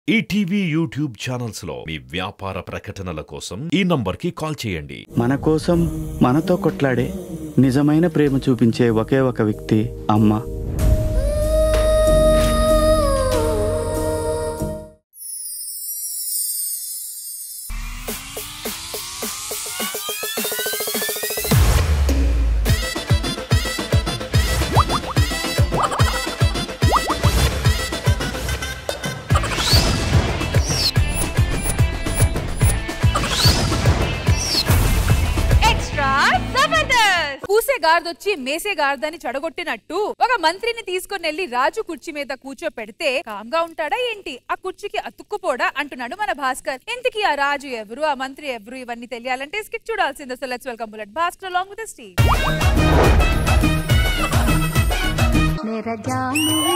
ETV YouTube channels లో మీ వ్యాపార ప్రకటనల కోసం ఈ నంబర్కి కాల్ చేయండి మన కోసం మనతో కొట్లాడే నిజమైన ప్రేమ చూపించే ఒకే ఒక వ్యక్తి అమ్మ ఎక్స్ట్రా జబర్దస్త్ పూసే గార్దొచ్చి మేసే గార్దని చెడగొట్టినట్టు ఒక మంత్రిని తీసుకుని వెళ్లి రాజు కుర్చీ మీద కూర్చోపెడితే కామ్గా ఉంటాడా ఏంటి ఆ కుర్చీకి అతుక్కుపోడా అంటున్నాడు మన భాస్కర్ ఇంతకీ ఆ రాజు ఎవరు ఆ మంత్రి ఎవరు ఇవన్నీ తెలియాలంటే స్కిట్ చూడాల్సిందే so let's welcome bullet Bhaskar along with Steve मेरा జానువులే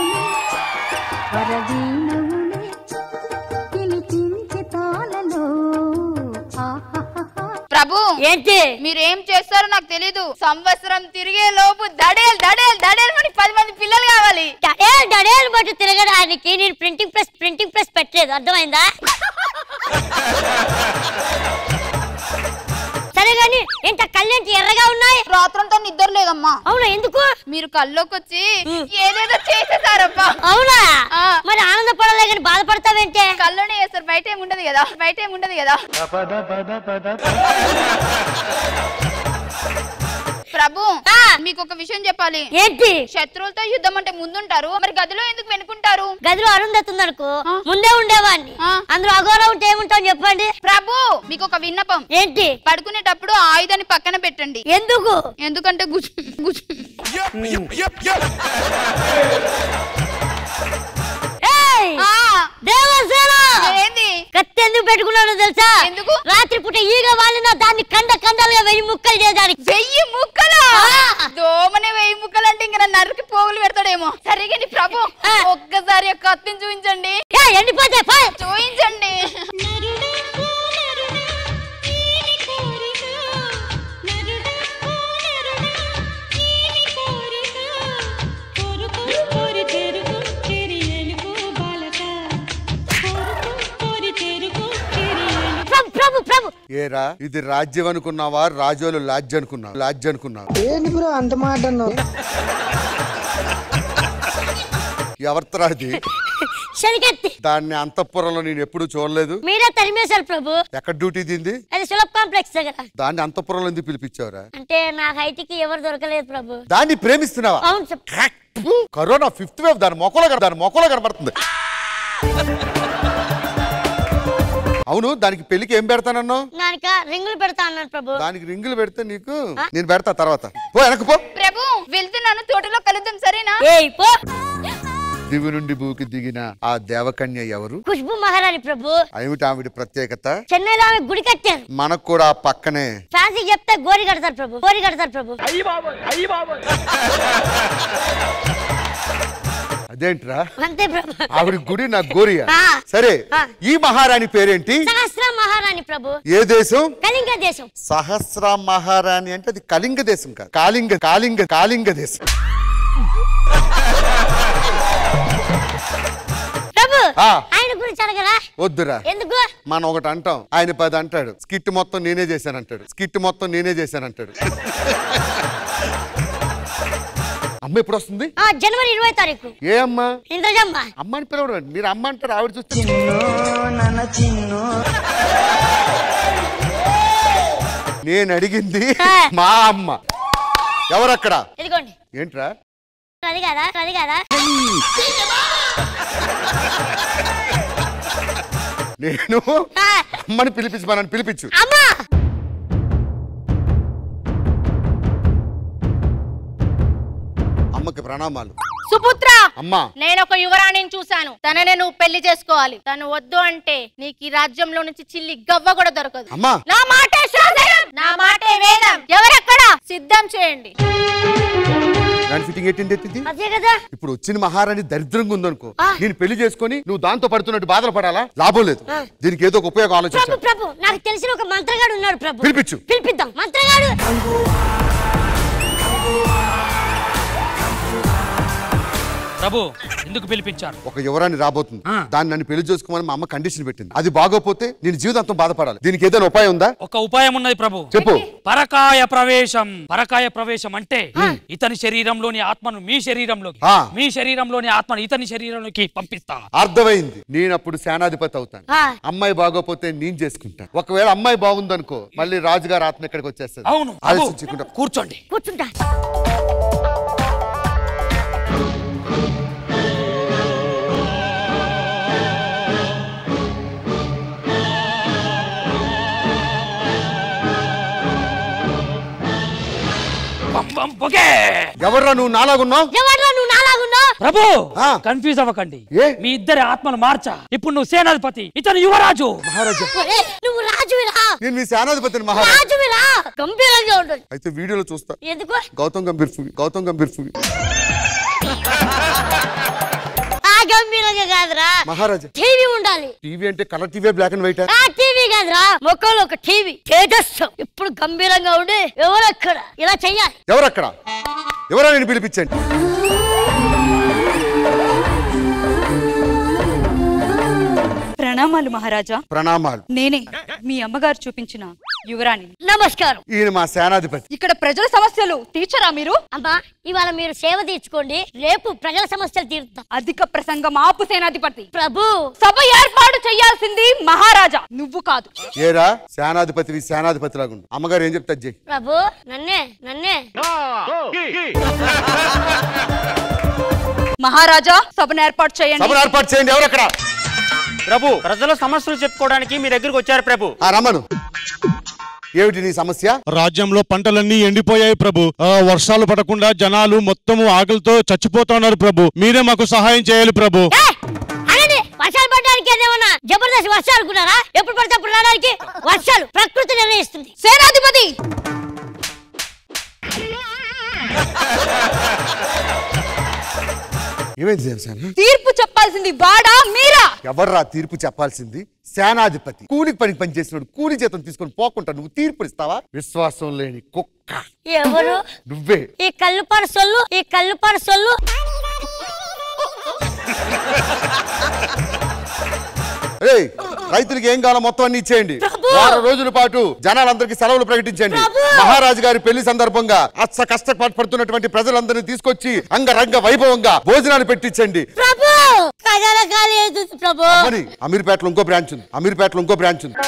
వరవీణవులే తినిపించి తాళలో ఆహాహాహా ప్రభు ఏంటి మీరు ఏం చేస్తారో నాకు తెలీదు సంవత్సరం తిరిగే లోపు దడేల్ దడేల్ దడేల్ అని పది మంది పిల్లలు కావాలి డడేల్ డడేల్ బట్టు తిరగడానికి నేను ప్రింటింగ్ ప్రెస్ ప్రింటింగ్ ప్రెస్ పెట్టలేదు అర్థమైందా సరే గాని ఏంట కళ్ళేంటి ఎర్రగా ఉన్నాయి రాత్రంతా నిద్ర లేదమ్మా అవునా ఎందుకు మీరు కల్లోకి వచ్చి ఏదేదో చేసేసారప్పా అవునా ఆ. మరి ఆనందపడలే కానీ బాధపడతావేంటే కల్లోనే చేస్తారు బయట ఏమి ఉండదు కదా బయట ఏమి ఉండదు కదా ప్రభు ఆ. మీకు ఒక విషయం చెప్పాలి ఏంటి శత్రువులతో యుద్ధం అంటే ముందుంటారు మరి గదిలో ఎందుకు వెనుకుంటారు గదిలో అరుంధతుంది అనుకో ఆ. ముందే ఉండేవాడిని ఆ. అందులో అఘోరా ఉంటే ఏముంటావు చెప్పండి ప్రభు మీకు ఒక విన్నపం ఏంటి పడుకునేటప్పుడు ఆ ఆయుధాన్ని పక్కన పెట్టండి ఎందుకు ఎందుకంటే గుజు గుజు ఏయ్! ఆ, దేవసేన ఏంది కత్తి ఎందుకు పెట్టుకున్నానో తెలుసా ఎందుకు? రాత్రి పూట ఈగ వాలిన దాన్ని కండ కండాలుగా వెయ్యి ముక్కలు చేయడానికి వెయ్యి ముక్కలా ఆ. దోమనే వెయ్యి ముక్కలు అంటే ఇంకా నన్ను నరికి పోగులు పెడతాడేమో సరిగండి ప్రభు ఆ. ఒక్కసారి ఆ కత్తిని చూపించండి ఏ, ఎండిపోతే పో. చూపించండి ప్రభు ప్రభు ప్రభు ఏరా ఇది రాజ్యం అనుకున్నావా రాజోలు లాడ్జ్ అనుకున్నావు లాడ్జ్ అనుకున్నావు ఏంటి బ్రో అంత మాట అన్నావు ఎవరితరా అది శనికత్తి దాన్ని అంతఃపురంలో నేను ఎప్పుడు చూడలేదు మీరే తరిమేశారు ప్రభు ఎక్కడ డ్యూటీ దింది అది సులభ్ కాంప్లెక్స్ దగ్గర దాన్ని అంతఃపురంలో ఎందుకు పిలిపించావురా అంటే నా హైట్ కి ఎవరు దొరకలేదు ప్రభు దాన్ని ప్రేమిస్తున్నావా అవును సార్. కరోనా ఫిఫ్త్ వేవ్ దాని మొక్కలో కన- దాని మొక్కలో కనబడుతుంది అవును దానికి పెళ్లికి ఏం పెడతానన్నావు దానిక రింగులు పెడతా అన్నాను ప్రభు దానికి రింగులు పెడితే నీకు నేను పెడతా తర్వాత పో వెనక్కి పో ప్రభు వెళ్తున్నాను తోటలో కలుద్దాం సరేనా ఏయ్ పో దివి నుండి భూకి దిగిన ఆ దేవకన్య ఎవరు ఖుష్బు మహారాణి ప్రభు ఏమిటి ఆవిడ ప్రత్యేకత చెన్నైలో ఆమె గుడి కట్టారు మనకు కూడా ఆ పక్కనే ఫ్యాన్సీ చెప్తే గోరి కడతారు ప్రభు గోరి కడతారు ప్రభు అదేంట్రా అంతే ప్రభు ఆవిడ గుడి నా గోరియా ఆ. సరే ఆ. ఈ మహారాణి పేరేంటి సహస్ర మహారాణి ప్రభు ఏ దేశం కళింగ దేశం సహస్ర మహారాణి అంటే అది కళింగ దేశం కాదు కాళింగ కాళింగ కాళింగ దేశం ప్రభు ఆ. ఆయన గురించి అడగరా వద్దురా ఎందుకు మనం ఒకటి అంటాం ఆయన పది అంటాడు స్కిట్ మొత్తం నేనే చేశానంటాడు స్కిట్ మొత్తం నేనే చేశానంటాడు అమ్మ ఎప్పుడు వస్తుంది ఆ జనవరి ఇరవై తారీఖు ఏ అమ్మ ఇంద్రజమ్మ అమ్మని పిలవడం మీరు అమ్మ అంటారు ఆవిడ చూస్తే నన్న చిన్ను నేను అడిగింది ఆ. మా అమ్మ ఎవరక్కడ ఇదిగోండి ఏంట్రా అది కదా అది కదా నేను ఆ, అమ్మని పిలిపించు మనని పిలిపించు అమ్మా అమ్మకి ప్రణామాలు సుపుత్ర అమ్మా నేను ఒక యువరాణిని చూశాను తననే నువ్వు పెళ్లి చేసుకోవాలి తను వద్దు అంటే నీకు ఈ రాజ్యంలో నుంచి చిల్లి గవ్వ కూడా దొరకదు అమ్మా నా మాటే శాసనం నా మాటే వేదం ఎవరెక్కడ సిద్ధం చేయండి దాని ఫిట్టింగ్ ఎట్టింది ఎట్టింది అదే కదా ఇప్పుడు వచ్చిన మహారాణి దరిద్రంగా ఉందనుకో ఆ. నేను పెళ్లి చేసుకొని నువ్వు దాంతో పడుతున్నట్టు బాధలు పడాలా లాభం లేదు దీనికి ఏదో ఒక ఉపయోగం ప్రభు ఆలోచించాలి ప్రభు నాకు తెలిసిన ఒక మంత్రగాడు ఉన్నాడు ప్రభు పిలిపించు పిలిపిద్దాం మంత్రగాడు ప్రభు ఎందుకు పిలిపించారు ఒక యువరాన్ని రాబోతుంది ఆ. దాన్ని నన్ను పెళ్లి చేసుకోమని మా అమ్మ కండిషన్ పెట్టింది అది బాగోపోతే నేను జీవితాంతం బాధపడాలి దీనికి ఏదైనా ఉపాయం ఉందా ఒక ఉపాయం ఉన్నది ప్రభు చెప్పు పరకాయ ప్రవేశం పరకాయ ప్రవేశం అంటే ఇతని శరీరంలోని ఆత్మను మీ శరీరంలోకి ఆ. మీ శరీరంలోని ఆత్మను ఇతని శరీరంలోకి పంపిస్తా అర్థమైంది నేను అప్పుడు సేనాధిపతి అవుతాను ఆ. అమ్మాయి బాగోపోతే నేను చేసుకుంటాను ఒకవేళ అమ్మాయి బాగుందనుకో మళ్ళీ రాజుగారి ఆత్మ ఇక్కడికి వచ్చేస్తుంది అవును ప్రభు, ఆలోచించకుండా కూర్చోండి కూర్చుంటా బం బం బొగే. ఎవర్రా నువ్వు నాలాగున్నావు ఎవడ్రా నువ్వు నాలాగున్నావు ప్రభు ఆ. కన్ఫ్యూజ్ అవ్వకండి ఏ? మీ ఇద్దరి ఆత్మలు మార్చా ఇప్పుడు నువ్వు సేనాధిపతి ఇతను యువరాజు మహారాజా ఒరేయ్, నువ్వు రాజువిరా నేను మీ సేనాధిపతిని మహారాజా రాజువిరా గంభీరంగా ఉంటుంది అయితే వీడియోలో చూస్తా ఎందుకు గౌతమ్ గంభీర్ ఫువి గౌతమ్ గంభీర్ ఫువి ఆ గంభీరంగా కాదురా మహారాజా టీవీ ఉండాలి టీవీ అంటే colour TV black and white ఆ టీవీ కాదురా ముఖంలో ఒక టీవీ తేజస్సు ఇప్పుడు గంభీరంగా ఉండి ఎవరక్కడ ఇలా చెయ్యాలి ఎవరక్కడ ఎవరా నేను పిలిపించండి ప్రణామాలు మహారాజా ప్రణామాలు నేనే మీ అమ్మగారు చూపించిన యువరాణి నమస్కారం ఈయన మా సేనాధిపతి ఇక్కడ ప్రజల సమస్యలు తీర్చరా మీరు అమ్మా ఇవాళ మీరు సేవ తీర్చుకోండి రేపు ప్రజల సమస్యలు తీరుతాం అధిక ప్రసంగం ఆపు సేనాధిపతి ప్రభు సభ ఏర్పాటు చేయాల్సింది మహారాజా నువ్వు కాదు ఏరా సేనాధిపతివి సేనాధిపతి లాగా అమ్మగారు ఏం చెప్తా జై ప్రభు నన్నే నన్నే మహారాజా సభను ఏర్పాటు చేయండి సభను ఏర్పాటు చేయండి ఎవరక్కడ ప్రభు ప్రజల సమస్యలు చెప్పుకోవడానికి మీ దగ్గరికి వచ్చారు ప్రభు ఆ రమ్మను ఏమిటి నీ సమస్య రాజ్యంలో పంటలన్నీ ఎండిపోయాయి ప్రభు ఆ, వర్షాలు పడకుండా జనాలు మొత్తము ఆకలితో చచ్చిపోతున్నారు ప్రభు మీరే మాకు సహాయం చేయాలి ప్రభు ఏయ్! ఆగండి వర్షాలు పడడానికి ఏమన్నా జబర్దస్త్ వర్షాలు అనుకున్నారా ఎప్పుడు పడితే అప్పుడు రావడానికి వర్షాలు ప్రకృతి నిర్ణయిస్తుంది సేనాధిపతి ఏమైంది దేవసేన తీర్పు చెప్పాల్సింది వాడా మీరా ఎవర్రా తీర్పు చెప్పాల్సింది సేనాధిపతి కూలికి పనికి పని చేసినాడు కూలి జీతం తీసుకొని పోకుండా నువ్వు తీర్పు ఇస్తావా విశ్వాసం లేని కుక్క ఎవరు నువ్వే ఈ కళ్ళు పరసొల్లు ఈ కళ్ళు పరసొల్లు ఏయ్ రైతులకి ఏం కావాలో మొత్తం అన్ని ఇచ్చేయండి ప్రభు! వారం రోజుల పాటు జనాలందరికీ సెలవులు ప్రకటించండి ప్రభు! మహారాజు గారి పెళ్లి సందర్భంగా అచ్చ కష్టపడుతున్నటువంటి ప్రజలందరినీ తీసుకొచ్చి అంగరంగ వైభవంగా భోజనాలు పెట్టించండి ప్రభు ఖజానా ఖాళీ అవుతుంది ప్రభు మరి అమీర్పేటలో ఇంకో బ్రాంచ్ ఉంది అమీర్పేటలో ఇంకో బ్రాంచ్ ఉంది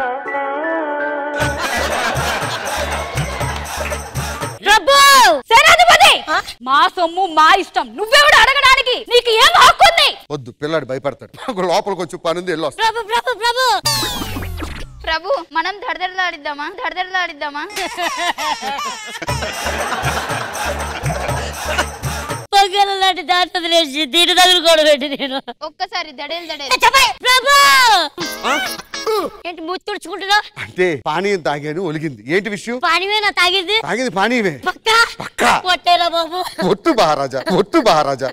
ప్రభు సేనాధిపతి మా సొమ్ము మా ఇష్టం నువ్వెవడు అడగడానికి నీకు ఏం హక్కు ఉంది వద్దు పిల్లాడు భయపడతాడు నాకు లోపలికి వచ్చి పని ఉంది వెళ్ళి వస్తా. ప్రభు ప్రభు ప్రభు ప్రభు మనం దడదడలాడిద్దామా దడదడలాడిద్దామా పొగల లాంటి దాంట్లో వదిలేసి దీని దగ్గర కూడా పెట్టి నేను ఒక్కసారి దడేలు దడేలు చెప్పయ్, ప్రభు ఏంటి మూతి తుడుచుకుంటున్నావు అంటే పానీయం తాగాను ఒలిగింది ఏంటి విషయం పానివేనా తాగింది తాగింది పానీయమే పక్క పక్కా. కొట్టేరా బాబు ఒట్టు మహారాజా ఒట్టు మహారాజా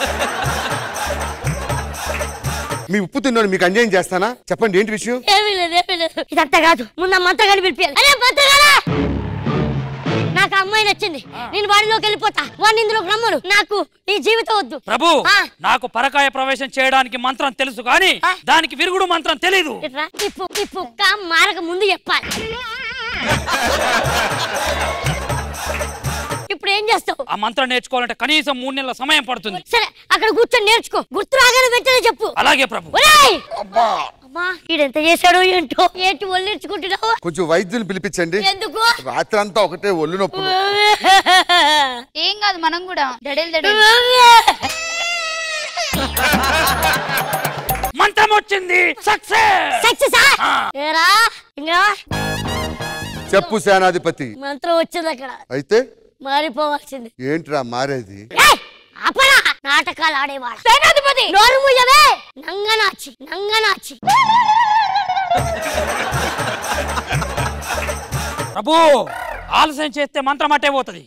మీ ఉప్పు తిన్నాను మీకు అన్యాయం చేస్తానా చెప్పండి ఏంటి విషయం ఏమీ లేదు ఏమీ లేదు ఇదంతా కాదు ముందు ఆ మంత్రగాని పిలిపియాలి అరే మంత్రగాడా నాకు ఆ అమ్మాయి నచ్చింది నేను వాడిలోకి వెళ్ళిపోతా వాడిని ఇందులోకి రమ్మను నాకు నీ జీవితం వద్దు ప్రభు ఆ. నాకు పరకాయ ప్రవేశం చేయడానికి మంత్రం తెలుసు కానీ ఆ. దానికి విరుగుడు మంత్రం తెలీదు ఇట్రా ఈ పు- ఈ పుక్క మారక ముందు చెప్పాలి ఇప్పుడు ఏం చేస్తావు ఆ మంత్రం నేర్చుకోవాలంటే కనీసం మూడు నెలల సమయం పడుతుంది సరే అక్కడ కూర్చొని నేర్చుకో గుర్తు రాగానే వెంటనే చెప్పు అలాగే ప్రభు ఒరేయ్! అమ్మా ఈడెంత చేశాడో ఏంటో ఏంటి ఒళ్ళించుకుంటున్నావు కొంచెం వైద్యుని పిలిపించండి ఎందుకు రాత్రి అంతా ఒకటే ఒళ్ళు నొప్పులు ఏం కాదు మనం కూడా దడేలు దడేలు మంత్రం వచ్చింది సక్సెస్ సక్సెస్ ఏరా ఇంకా చెప్పు సేనాధిపతి మంత్రం వచ్చింది అక్కడ అయితే మారిపోవాల్సింది ఏంట్రా మారేది ఏయ్! అపరా నాటకాలు ఆడేవాడు సేనాధిపతి నోరు ముయ్యవే నంగనాచి నంగనాచి ప్రభు ఆలస్యం చేస్తే మంత్రం అట్టే పోతుంది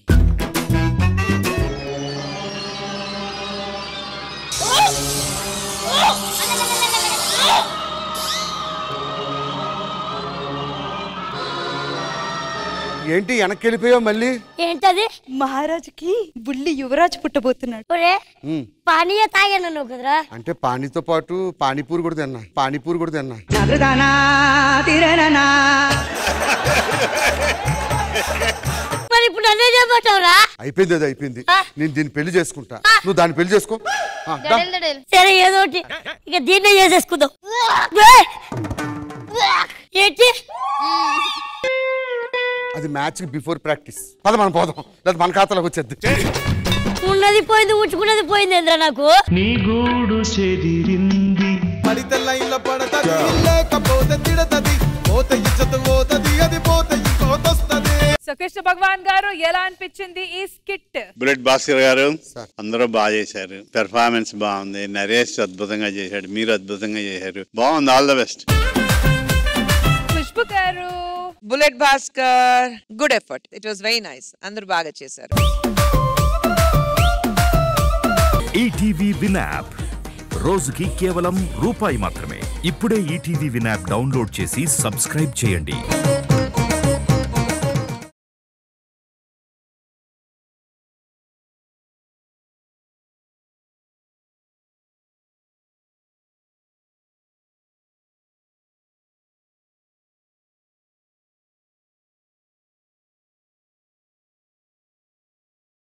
ఏంటి వెనక్కి వెళ్ళిపోయావు మళ్ళీ ఏంటది మహారాజుకి బుల్లి యువరాజు పుట్టబోతున్నాడు ఒరే ఉమ్, పానీయ తాగాను కదరా అంటే పానీతో పాటు పానీపూరి కూడా తిన్నా పానీపూరి కూడా తిన్నా మరి ఇప్పుడు నన్నే చేయబోతావురా అయిపోయింది అది అయిపోయింది నేను దీన్ని పెళ్లి చేసుకుంటా నువ్వు దాన్ని పెళ్లి చేసుకో ఆ, దా. దడేల్ దడేల్ సరే ఏదో ఒకటి ఇక దీన్నే చేసేసుకుందాం ఏ! ఏంటి అది మ్యాచ్ బిఫోర్ ప్రాక్టీస్ పద మనం పోదాం లేదా మన ఖాతాలోకి వచ్చేది ఉన్నది పోయింది ఉంచుకున్నది పోయింది ఏంద్రా నాకు నీ గూడు చెదిరింది పడితే లైన్ల పడతది లేకపోతే తిడతది పోతే ఇచ్చత పోతది అది పోతే ఇంకోతొస్తది సో కృష్ణ భగవాన్ గారు ఎలా అనిపించింది ఈ స్కిట్ బుల్లెట్ భాస్కర్ గారు అందరూ బాగా చేశారు పెర్ఫార్మెన్స్ బాగుంది నరేష్ అద్భుతంగా చేశాడు మీరు అద్భుతంగా చేశారు బాగుంది ఆల్ ద బెస్ట్ ఖుష్బు గారు bullet Bhaskar good effort it was very nice అందరూ బాగా చేశారు ఈటీవీ విన్ యాప్ రోజుకి కేవలం రూపాయి మాత్రమే ఇప్పుడే ఈటీవీ విన్ యాప్ డౌన్లోడ్ చేసి సబ్స్క్రైబ్ చేయండి